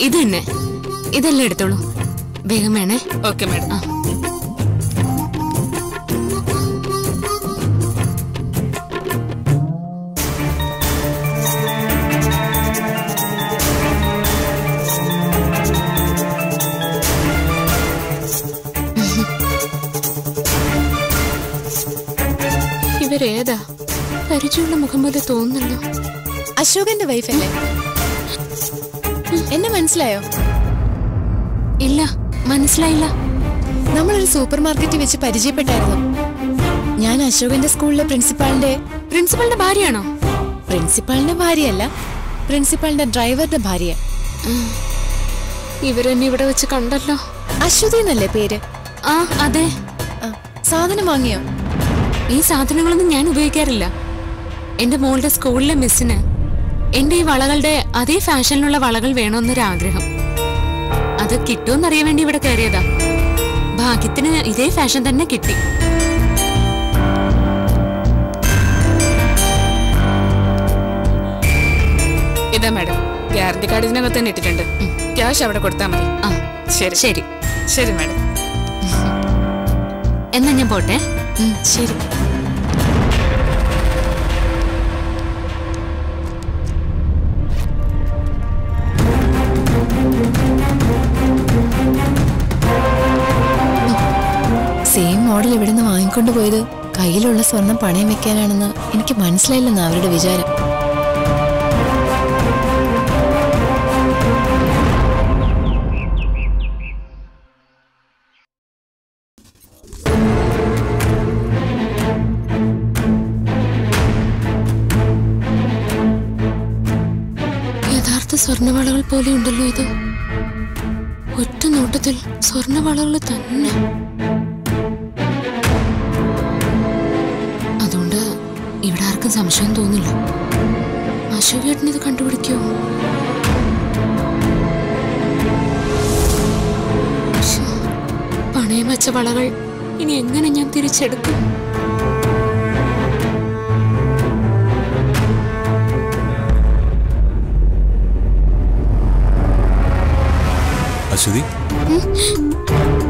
ഇത് തന്നെ ഇതെല്ലാം എടുത്തോളൂ വേഗം വേണേ ഓക്കെ മാഡം ആ. ഇവരേതാ പരിചയമുള്ള മുഖം പോലെ തോന്നുന്നല്ലോ അശോകന്റെ വൈഫല്ലേ എന്നെ മനസ്സിലായോ ഇല്ല മനസ്സിലായില്ല നമ്മളൊരു സൂപ്പർ മാർക്കറ്റിൽ വെച്ച് പരിചയപ്പെട്ടായിരുന്നു ഞാൻ അശോകന്റെ സ്കൂളിലെ പ്രിൻസിപ്പാളിന്റെ പ്രിൻസിപ്പളിന്റെ ഭാര്യയാണോ പ്രിൻസിപ്പാളിന്റെ ഭാര്യയല്ല പ്രിൻസിപ്പാളിന്റെ ഡ്രൈവറുടെ ഭാര്യ ഇവരെന്നെ ഇവിടെ വെച്ച് കണ്ടല്ലോ അശ്വതി എന്നല്ലേ പേര് ആ അതെ ആ, സാധനം വാങ്ങിയോ ഈ സാധനങ്ങളൊന്നും ഞാൻ ഉപയോഗിക്കാറില്ല എന്റെ മോളുടെ സ്കൂളിലെ മിസ്സിന് എന്റെ ഈ വളകളുടെ അതേ ഫാഷനിലുള്ള വളകൾ വേണമെന്നൊരാഗ്രഹം അത് കിട്ടുമെന്നറിയാൻ വേണ്ടി ഇവിടെ കയറിയതാ ഭാഗ്യത്തിന് ഇതേ ഫാഷൻ തന്നെ കിട്ടി ഇതാ മാഡം ഗ്യാരണ്ടി കാർഡ് ഇതിനകത്ത് തന്നെ ഇട്ടിട്ടുണ്ട് ക്യാഷ് അവിടെ കൊടുത്താൽ മതി ആ ശരി ശരി ശരി മാഡം എന്നാ ഞാൻ പോട്ടെ ഉം, ശരി സെയിം മോഡൽ ഇവിടുന്ന് വാങ്ങിക്കൊണ്ട് പോയത് കയ്യിലുള്ള സ്വർണം പണയം വെക്കാനാണെന്ന് എനിക്ക് മനസ്സിലായില്ലെന്ന് അവരുടെ വിചാരം യഥാർത്ഥ സ്വർണവളകൾ പോലെ ഉണ്ടല്ലോ ഇത് ഒറ്റ നോട്ടത്തിൽ സ്വർണവളകൾ തന്നെ അതുകൊണ്ട് ഇവിടെ ആർക്കും സംശയം തോന്നില്ല അശോകേട്ടൻ ഇത് കണ്ടുപിടിക്കോ ശ്ശോ, പണയം വെച്ച വളകൾ ഇനി എങ്ങനെ ഞാൻ തിരിച്ചെടുക്കും അശ്വതി